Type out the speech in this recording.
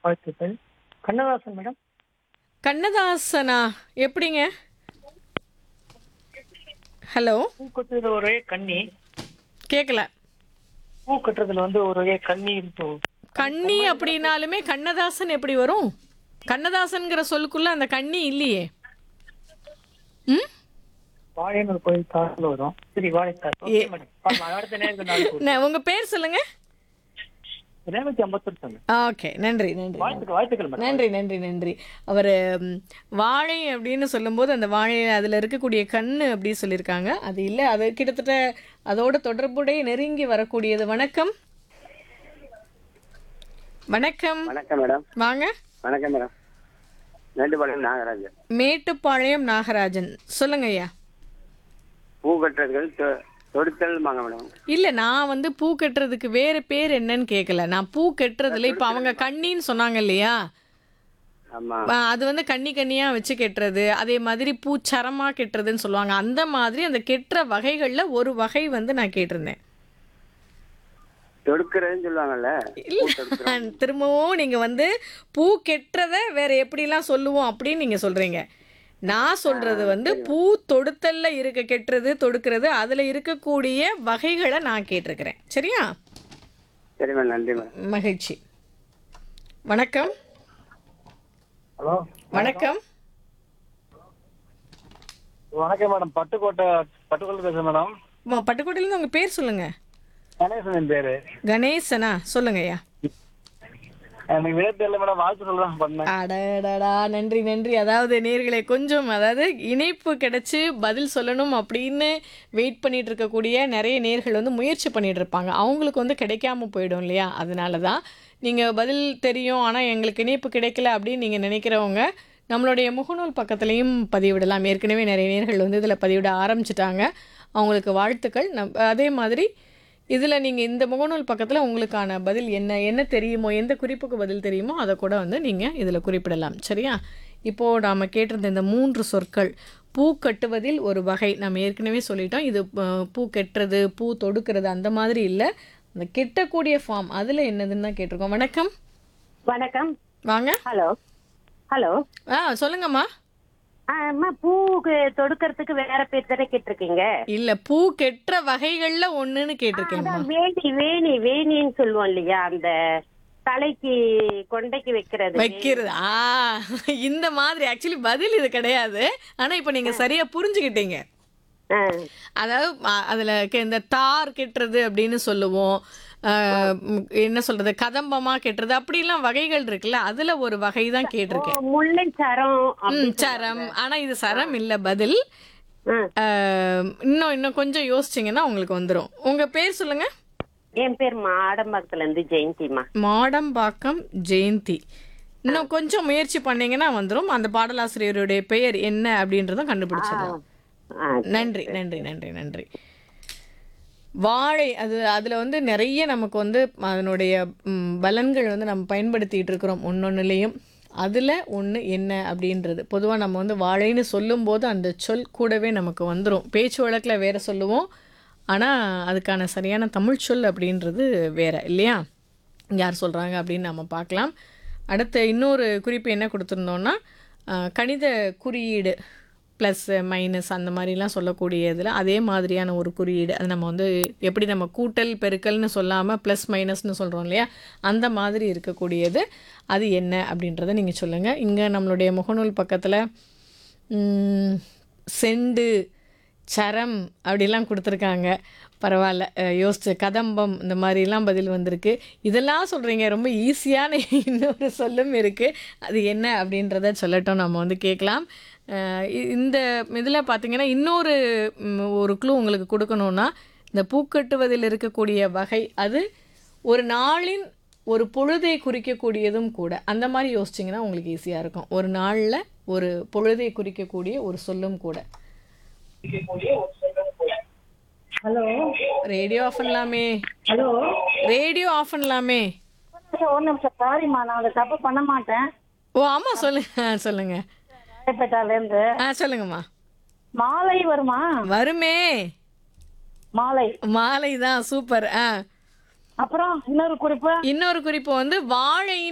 வாழ்த்துக்கள் கண்ணதாசன் மேடம் கண்ணதாசனா எப்படிங்க ஹலோ பூ கட்டுறதுல ஒரே கண்ணி கேட்கல பூ கட்டுறதுல வந்து ஒரே கண்ணி இருக்கும் கண்ணி அப்படின்னாலுமே கண்ணதாசன் எப்படி வரும் கண்ணதாசன்கிற சொல்லுக்குள்ள அந்த கண்ணி இல்லையே ம் வாழைன்னு ஒரு கோயில் தாசில் வரும் சரி வாழைத்தார் ஓகே மேடம் பாருங்க, அடுத்த நேரத்தில் நாள் போடுறேன். ந- உங்க பேர் சொல்லுங்க இருநூத்தி ஐம்பத்தொரு சொன்னேன் ஓகே நன்றி நன்றி வாழ்த்துக்கள் வாழ்த்துக்கள் மேடம் நன்றி நன்றி நன்றி அவர் வாழை அப்படின்னு சொல்லும்போது அந்த வாழை அதில் இருக்கக்கூடிய கண்ணு அப்படி சொல்லியிருக்காங்க அது இல்லை அது கிட்டத்தட்ட அதோட தொடர்புடைய நெருங்கி வரக்கூடியது வணக்கம் வணக்கம் வணக்கம் மேடம் வாங்க வணக்கம் மேடம் மேட்டுப்பாளையம் நாகராஜ் மேட்டுப்பாளையம் நாகராஜன் சொல்லுங்க ஐயா பூ கட்டுறதுகள் தொ- தொடுத்தல் வாங்க மேடம் இல்லை நான் வந்து பூ கட்டுறதுக்கு வேற பேர் என்னன்னு கேட்கல நான் பூ கட்டுறதுல இப்போ அவங்க கண்ணின்னு சொன்னாங்க இல்லையா ஆமா ஆ, அது வந்து கன்னி கன்னியா வச்சு கெட்டுறது அதே மாதிரி பூச்சரமா கெட்டுறதுன்னு சொல்லுவாங்க அந்த மாதிரி அந்த கெட்டுற வகைகள்ல ஒரு வகை வந்து நான் கேட்டிருந்தேன் தொடுக்கிறதுன்னு சொல்லுவாங்கல்ல இல்ல திரும்பவும் நீங்க வந்து பூ கெட்டுறத வேற எப்படிலாம் சொல்லுவோம் அப்படின்னு நீங்க சொல்றீங்க நான் சொல்றது வந்து பூ தொடுத்தல்ல இருக்க கெட்டுறது தொடுக்கிறது அதுல இருக்கக்கூடிய வகைகளை நான் கேட்டிருக்கிறேன் சரியா சரி மேடம் நன்றி மேடம் மகிழ்ச்சி வணக்கம் ஹலோ வணக்கம் வணக்கம் மேடம் பட்டுக்கோட்டை பட்டுக்கோட்டை பேசுறேன் மேடம் ம- பட்டுக்கோட்டையிலேருந்து உங்க பேர் சொல்லுங்க கணேசன் என் பேரு கணேசனா சொல்லுங்க ஐயா எனக்கு விட தெரியல மேடம் வாழ்த்து சொல்லலாம் பண்ணேன் அடடடா நன்றி நன்றி அதாவது நேர்களை கொஞ்சம் அதாவது இணைப்பு கிடைச்சு பதில் சொல்லணும் அப்படின்னு வெயிட் பண்ணிட்டு இருக்கக்கூடிய நிறைய நேர்கள் வந்து முயற்சி பண்ணிட்டு இருப்பாங்க அவங்களுக்கு வந்து கிடைக்காம போயிடும் இல்லையா அதனால தான் நீங்கள் பதில் தெரியும் ஆனால் எங்களுக்கு இணைப்பு கிடைக்கல அப்படின்னு நீங்கள் நினைக்கிறவங்க நம்மளுடைய முகநூல் பக்கத்துலேயும் பதிவிடலாம் ஏற்கனவே நிறைய நேர்கள் வந்து இதில் பதிவிட ஆரம்பிச்சிட்டாங்க அவங்களுக்கு வாழ்த்துக்கள் நம் அதே மாதிரி இதில் நீங்கள் இந்த முகநூல் பக்கத்தில் உங்களுக்கான பதில் என்ன என்ன தெரியுமோ எந்த குறிப்புக்கு பதில் தெரியுமோ அதை கூட வந்து நீங்கள் இதில் குறிப்பிடலாம் சரியா இப்போது நாம் கேட்டிருந்த இந்த மூன்று சொற்கள் பூ கட்டுவதில் ஒரு வகை நம்ம ஏற்கனவே சொல்லிட்டோம் இது அஹ், பூ கெட்டுறது பூ தொடுக்கிறது அந்த மாதிரி இல்லை அந்த கெட்டக்கூடிய ஃபார்ம் அதில் என்னதுன்னு தான் கேட்டிருக்கோம் வணக்கம் வணக்கம் வாங்க ஹலோ ஹலோ ஆ சொல்லுங்கம்மா ஆ, அம்மா பூக்கு தொடுக்கறதுக்கு வேற பேர் தானே கேட்டிருக்கீங்க இல்லை பூ கெட்டுற வகைகளில் ஒன்றுன்னு கேட்டிருக்கேம்மா அதான் வேணி வேணி வேணின்னு சொல்லுவோம் இல்லையா அந்த தலைக்கு கொண்டைக்கு வைக்கிறது வைக்கிறது ஆ இந்த மாதிரி ஆக்சுவலி பதில் இது கிடையாது ஆனா இப்போ நீங்க சரியா புரிஞ்சுக்கிட்டீங்க ஆ, அதாவது அ- அதுல கெ- இந்த தார் கெட்டுறது அப்படின்னு சொல்லுவோம் அஹ், ம், என்ன சொல்றது கதம்பமா கெட்டுறது அப்படிலாம் வகைகள் இருக்குல்ல அதுல ஒரு வகை தான் கேட்டிருக்கேன் ஓ, முல்லை சரம் அப்படி ம், சரம் ஆனா இது சரம் இல்ல பதில் ஆ, அஹ், இன்னும் இன்னும் கொஞ்சம் யோசிச்சிங்கன்னா உங்களுக்கு வந்துடும் உங்க பேர் சொல்லுங்க என் பேர் மாடம்பாக்கத்துல இருந்து ஜெயந்திமா மாடம்பாக்கம் ஜெயந்தி இன்னும் கொஞ்சம் முயற்சி பண்ணீங்கன்னா வந்துடும் அந்த பாடலாசிரியருடைய பெயர் என்ன அப்படின்றதும் கண்டுபிடிச்சிடலாம் ஆ, நன்றி நன்றி நன்றி நன்றி வாழை அது அதில் வந்து நிறைய நமக்கு வந்து அதனுடைய ம், பலன்கள் வந்து நம்ம பயன்படுத்திகிட்டு இருக்கிறோம் ஒன்னொன்னுலேயும் அதில் ஒன்று என்ன அப்படின்றது பொதுவாக நம்ம வந்து வாழைன்னு சொல்லும்போது அந்த சொல் கூடவே நமக்கு வந்துடும் பேச்சு வழக்கில் வேற சொல்லுவோம் ஆனால் அதுக்கான சரியான தமிழ் சொல் அப்படின்றது வேற இல்லையா யார் சொல்கிறாங்க அப்படின்னு நம்ம பார்க்கலாம் அடுத்த இன்னொரு குறிப்பு என்ன கொடுத்துருந்தோம்னா அஹ், கணித குறியீடு ப்ளஸ் மைனஸ் அந்த மாதிரிலாம் சொல்லக்கூடியதில் அதே மாதிரியான ஒரு குறியீடு அது நம்ம வந்து எப்படி நம்ம கூட்டல் பெருக்கல்னு சொல்லாமல் ப்ளஸ் மைனஸ்னு சொல்கிறோம் இல்லையா அந்த மாதிரி இருக்கக்கூடியது அது என்ன அப்படின்றத நீங்கள் சொல்லுங்கள் இங்கே நம்மளுடைய முகநூல் பக்கத்தில் ம், செண்டு சரம் அப்படிலாம் கொடுத்துருக்காங்க பரவாயில்ல அஹ் யோசிச்சு கதம்பம் இந்த மாதிரிலாம் பதில் வந்திருக்கு இதெல்லாம் சொல்கிறீங்க ரொம்ப ஈஸியான இன்னொரு சொல்லும் இருக்குது அது என்ன அப்படின்றத சொல்லட்டும் நம்ம வந்து கேட்கலாம் அஹ் இ- இந்த இதில் பார்த்தீங்கன்னா இன்னொரு ம், ஒரு க்ளூ உங்களுக்கு கொடுக்கணுன்னா இந்த பூக்கட்டுவதில் இருக்கக்கூடிய வகை அது ஒரு நாளின் ஒரு பொழுதை குறிக்கக்கூடியதும் கூட அந்த மாதிரி யோசிச்சிங்கன்னா உங்களுக்கு ஈஸியாக இருக்கும் ஒரு நாளில் ஒரு பொழுதை குறிக்கக்கூடிய ஒரு சொல்லும் கூட ஹலோ ரேடியோ ஆஃப் பண்ணலாமே ஹலோ ரேடியோ ஆஃப் பண்ணலாமே ஒரு நிமிஷம் சாரிம்மா நான் அதை தப்பு பண்ண மாட்டேன் ஓ ஆமாம் சொல்லுங்க சொல்லுங்க ராயப்பேட்டால இருந்து ஆ சொல்லுங்கம்மா மாலை வருமா வருமே மாலை மாலை தான் சூப்பர் ஆ அப்புறம் இன்னொரு குறிப்பு இன்னொரு குறிப்பு வந்து வாழையின்